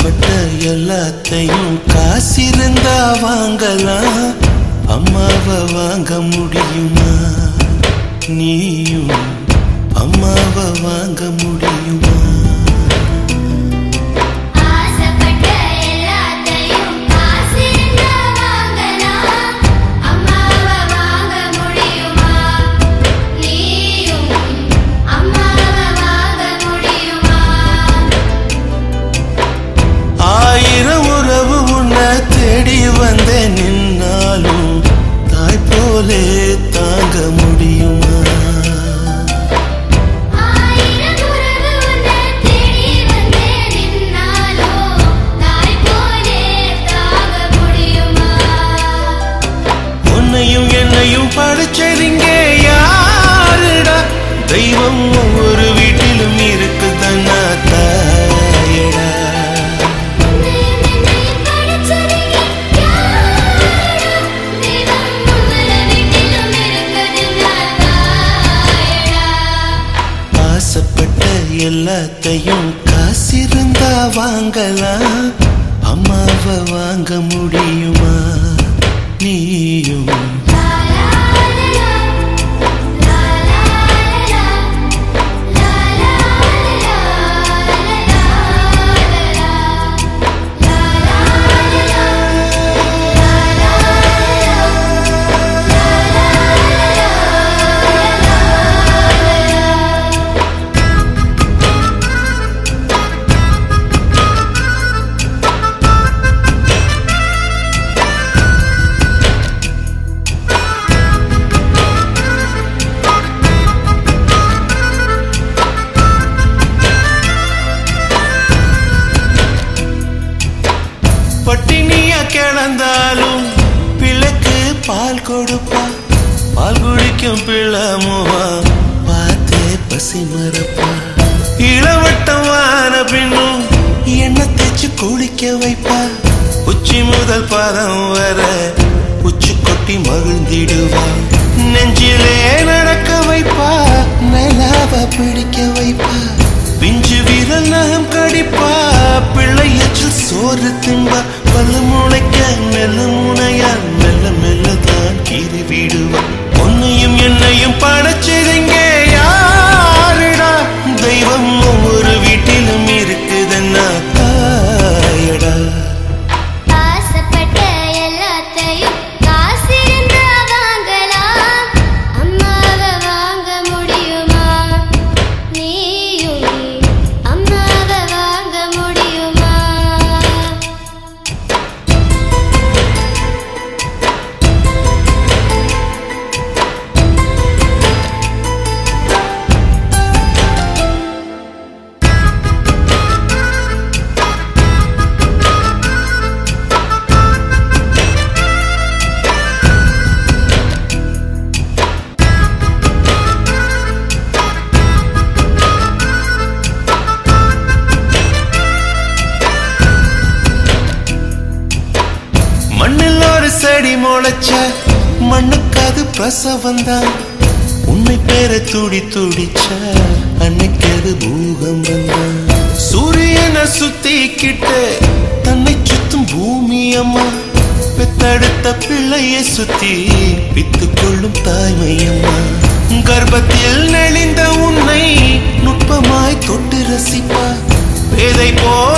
ஆசைப்பட்ட எல்லாத்தையும் காசிருந்தா வாங்கலாம் அம்மாவை வாங்க முடியுமா நீயும் அம்மாவை வாங்க முடியுமா ஆசைப்பட்ட எல்லாத்தையும் காசிருந்தா வாங்கலாம் அம்மாவை வாங்க முடியுமா நீயும் அம்மாவை வாங்க முடியுமா ஆயிரம் உறவு உன்னை தேடி வந்த நின்னாலும் தாய் போலே தாங்க முடியுமா ஆயிரம் உறவு உன்னை தேடி வந்தே நின்னாலோ தாய் போலே தாக முடியுமா உன்னையும் என்னையும் படைச்சதிங்க யாருடா தெய்வம் ஒவ்வொரு வீட்டிலும் இருக்குதன்னா தாயடா உன்னையும் என்னையும் படைச்சவங்க யாரடா? தெய்வம் ஒவ்வொரு வீட்டிலும் இருக்குதுங்க தாயடா. ஆசைப்பட்ட எல்லாத்தையும் காசிருந்தா வாங்கலாம் அம்மாவை வாங்க முடியுமா நீயும் லா லா லா லா லா லா லா லா பட்டினியா கிடந்தாலும் பிள்ளைக்கு பால் கொடுப்பா பால் குடிக்கும் பிள்ளமுவா பார்த்தே பசி மறப்பா இளவட்டம் வான பின்னும் எண்ணெய் தேய்ச்சு குளிக்க வைப்பா உச்சி முதல் பாதம் வர உச்சி கொட்டி மகிழ்ந்திடுவா நெஞ்சிலே நடக்க வைப்பா நிலாவ பிடிக்க வைப்பா பிஞ்சு விரல் நகம் கடிப்பா பிள்ளையற்றில் சோறு தின்பா பல்லு முளைக்க மெல்ல முனையா மெல்ல மெல்ல தான் கீறி விடுவா உன்னையும் என்னையும் படைச்சதுங்க யாருடா தெய்வம் ஒவ்வொரு வீட்டிலும் இருக்குதுன்னா தாயடா ஆசைப்பட்ட எல்லாத்தையும் காசிருந்தா வாங்கலாம் அம்மாவை வாங்க முடியுமா நீயும் அம்மாவை வாங்க முடியுமா மண்ணில் ஒரு செடி முளைச்ச மண்ணுக்கு அது பிரசவம் தான் உன்னை பேர துடி துடிச்ச அன்னைக்கு அது பூகம்பம் தான் சூரியனை சுத்திக்கிட்டு தன்னை சுத்தும் பூமி அம்மா பெத்தெடுத்த பிள்ளைய சுத்தி பித்து கொள்ளும் தாய்மை அம்மா கர்ப்பத்தில் நெளிந்த உன்னை நுட்பமாய் தொட்டு ரசிப்பா பேதை போ